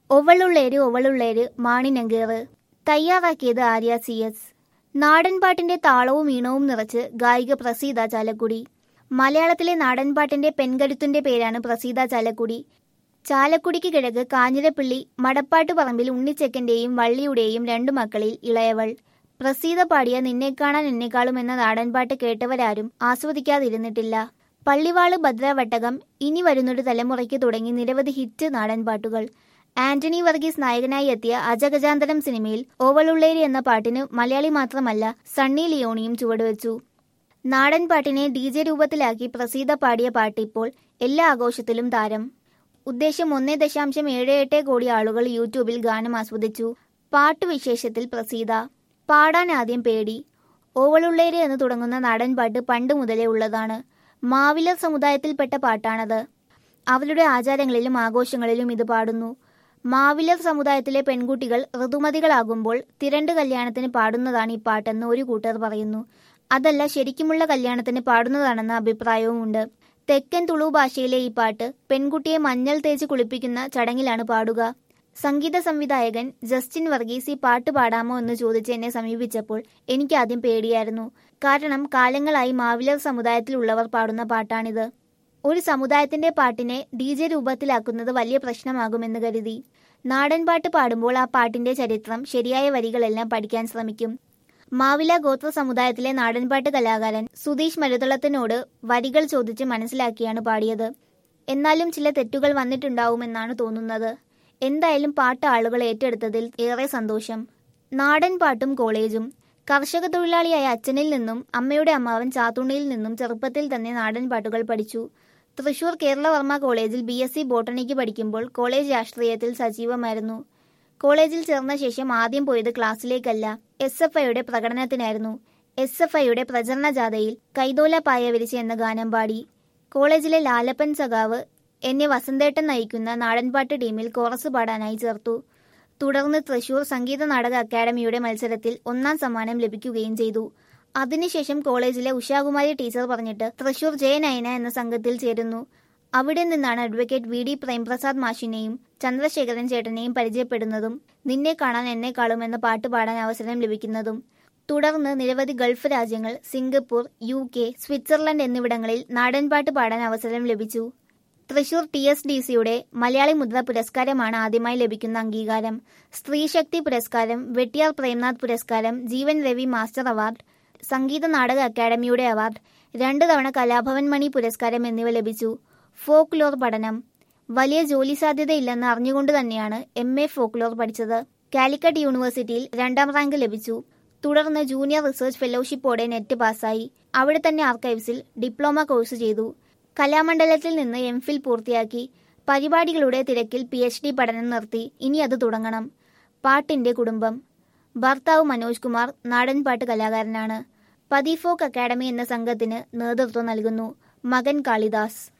ഒവളുള്ളേര് ഒവളുള്ളേര് മാണിനങ്കേറ് തയ്യാറാക്കിയത് Arya C S നാടൻപാട്ടിന്റെ താളവും ഈണവും നിറച്ച് ഗായിക പ്രസീത ചാലക്കുടി മലയാളത്തിലെ നാടൻപാട്ടിന്റെ പെൺകരുത്തിന്റെ പേരാണ് പ്രസീത ചാലക്കുടി ചാലക്കുടിക്ക് കിഴക്ക് കാഞ്ഞിരപ്പള്ളി മടപ്പാട്ട് പറമ്പിൽ ഉണ്ണിച്ചക്കന്റെയും വള്ളിയുടെയും രണ്ടു മക്കളിൽ ഇളയവൾ പ്രസീത പാടിയ നിന്നെ കാണാൻ എന്നെക്കാളും എന്ന നാടൻപാട്ട് കേട്ടവരാരും ആസ്വദിക്കാതിരുന്നിട്ടില്ല പള്ളിവാള് ഭദ്രവട്ടകം ഇനി വരുന്നൊരു തലമുറയ്ക്ക് തുടങ്ങി നിരവധി ഹിറ്റ് നാടൻപാട്ടുകൾ ആന്റണി വർഗീസ് നായകനായി എത്തിയ അജഗജാന്തരം സിനിമയിൽ ഓവളുള്ളേരി എന്ന പാട്ടിന് മലയാളി മാത്രമല്ല സണ്ണി ലിയോണിയും ചുവടുവെച്ചു നാടൻ പാട്ടിനെ ഡി ജെ രൂപത്തിലാക്കി പ്രസീത പാടിയ പാട്ട് ഇപ്പോൾ എല്ലാ ആഘോഷത്തിലും താരം ഉദ്ദേശം ഒന്നേ ദശാംശം ഏഴ് എട്ട് കോടി ആളുകൾ യൂട്യൂബിൽ ഗാനം ആസ്വദിച്ചു പാട്ടുവിശേഷത്തിൽ പ്രസീത പാടാൻ ആദ്യം പേടി ഓവളുള്ളേര് എന്ന് തുടങ്ങുന്ന നാടൻ പാട്ട് പണ്ട് മുതലേ ഉള്ളതാണ് മാവിലർ സമുദായത്തിൽപ്പെട്ട പാട്ടാണത് അവരുടെ ആചാരങ്ങളിലും ആഘോഷങ്ങളിലും ഇത് പാടുന്നു മാവിലർ സമുദായത്തിലെ പെൺകുട്ടികൾ ഋതുമതികളാകുമ്പോൾ തിരണ്ട് കല്യാണത്തിന് പാടുന്നതാണ് ഈ പാട്ടെന്ന് ഒരു കൂട്ടർ പറയുന്നു അതല്ല ശരിക്കുമുള്ള കല്യാണത്തിന് പാടുന്നതാണെന്ന അഭിപ്രായവുമുണ്ട് തെക്കൻ തുളു ഭാഷയിലെ ഈ പാട്ട് പെൺകുട്ടിയെ മഞ്ഞൾ തേച്ച് കുളിപ്പിക്കുന്ന ചടങ്ങിലാണ് പാടുക സംഗീത സംവിധായകൻ ജസ്റ്റിൻ വർഗീസ് ഈ പാട്ട് പാടാമോ എന്ന് ചോദിച്ച് എന്നെ സമീപിച്ചപ്പോൾ എനിക്ക് ആദ്യം പേടിയായിരുന്നു കാരണം കാലങ്ങളായി മാവിലർ സമുദായത്തിലുള്ളവർ പാടുന്ന പാട്ടാണിത് ഒരു സമുദായത്തിന്റെ പാട്ടിനെ ഡി ജെ രൂപത്തിലാക്കുന്നത് വലിയ പ്രശ്നമാകുമെന്ന് കരുതി നാടൻ പാട്ട് പാടുമ്പോൾ ആ പാട്ടിന്റെ ചരിത്രം ശരിയായ വരികളെല്ലാം പഠിക്കാൻ ശ്രമിക്കും മാവില ഗോത്ര സമുദായത്തിലെ നാടൻപാട്ട് കലാകാരൻ സുധീഷ് മരുതളത്തിനോട് വരികൾ ചോദിച്ച് മനസ്സിലാക്കിയാണ് പാടിയത് എന്നാലും ചില തെറ്റുകൾ വന്നിട്ടുണ്ടാവുമെന്നാണ് തോന്നുന്നത് എന്തായാലും പാട്ട് ആളുകൾ ഏറ്റെടുത്തതിൽ ഏറെ സന്തോഷം നാടൻ പാട്ടും കോളേജും കർഷക തൊഴിലാളിയായ അച്ഛനിൽ നിന്നും അമ്മയുടെ അമ്മാവൻ ചാത്തുണ്ണിയിൽ നിന്നും ചെറുപ്പത്തിൽ തന്നെ നാടൻ പാട്ടുകൾ പഠിച്ചു തൃശൂർ കേരളവർമ്മ കോളേജിൽ ബി എസ് സി ബോട്ടണിക്ക് പഠിക്കുമ്പോൾ കോളേജ് രാഷ്ട്രീയത്തിൽ സജീവമായിരുന്നു കോളേജിൽ ചേർന്ന ശേഷം ആദ്യം പോയത് ക്ലാസ്സിലേക്കല്ല എസ് എഫ് ഐയുടെ പ്രകടനത്തിനായിരുന്നു എസ് എഫ് ഐയുടെ പ്രചരണ ജാഥയിൽ കൈതോല പായ വിരിച്ച് എന്ന ഗാനം പാടി കോളേജിലെ ലാലപ്പൻ സഖാവ് എന്നെ വസന്തേട്ടൻ നയിക്കുന്ന നാടൻപാട്ട് ടീമിൽ കോറസ് പാടാനായി ചേർത്തു തുടർന്ന് തൃശൂർ സംഗീത നാടക അക്കാദമിയുടെ മത്സരത്തിൽ ഒന്നാം സമ്മാനം ലഭിക്കുകയും ചെയ്തു അതിനുശേഷം കോളേജിലെ ഉഷാകുമാരി ടീച്ചർ പറഞ്ഞിട്ട് തൃശൂർ ജയനയന എന്ന സംഘത്തിൽ ചേരുന്നു അവിടെ നിന്നാണ് അഡ്വക്കേറ്റ് വി ഡി പ്രേംപ്രസാദ് മാഷിനെയും ചന്ദ്രശേഖരൻ ചേട്ടനെയും പരിചയപ്പെടുന്നതും നിന്നെ കാണാൻ എന്നെക്കാളും എന്ന പാട്ട് പാടാൻ അവസരം ലഭിക്കുന്നതും തുടർന്ന് നിരവധി ഗൾഫ് രാജ്യങ്ങൾ സിംഗപ്പൂർ യു കെ സ്വിറ്റ്സർലൻഡ് എന്നിവിടങ്ങളിൽ നാടൻപാട്ട് പാടാൻ അവസരം ലഭിച്ചു തൃശൂർ ടി എസ് ഡി സിയുടെ മലയാളി മുദ്ര പുരസ്കാരമാണ് ആദ്യമായി ലഭിക്കുന്ന അംഗീകാരം സ്ത്രീശക്തി പുരസ്കാരം വെട്ടിയാർ പ്രേംനാഥ് പുരസ്കാരം ജീവൻ രവി മാസ്റ്റർ അവാർഡ് സംഗീത നാടക അക്കാദമിയുടെ അവാർഡ് രണ്ടു തവണ കലാഭവൻ മണി പുരസ്കാരം എന്നിവ ലഭിച്ചു ഫോക്ലോർ പഠനം വലിയ ജോലി സാധ്യതയില്ലെന്ന് അറിഞ്ഞുകൊണ്ട് തന്നെയാണ് എം എ ഫോക്ലോർ പഠിച്ചത് കാലിക്കറ്റ് യൂണിവേഴ്സിറ്റിയിൽ രണ്ടാം റാങ്ക് ലഭിച്ചു തുടർന്ന് ജൂനിയർ റിസർച്ച് ഫെലോഷിപ്പോടെ നെറ്റ് പാസ്സായി അവിടെ തന്നെ ആർക്കൈവ്സിൽ ഡിപ്ലോമ കോഴ്സ് ചെയ്തു കലാമണ്ഡലത്തിൽ നിന്ന് എം ഫിൽ പൂർത്തിയാക്കി പരിപാടികളുടെ തിരക്കിൽ പി എച്ച് ഡി പഠനം നിർത്തി ഇനി അത് തുടങ്ങണം പാട്ടിന്റെ കുടുംബം ഭർത്താവ് മനോജ് കുമാർ നാടൻപാട്ട് കലാകാരനാണ് പതിഫോക്ക് അക്കാദമി എന്ന സംഘത്തിന് നേതൃത്വം നൽകുന്നു മകൻ കാളിദാസ്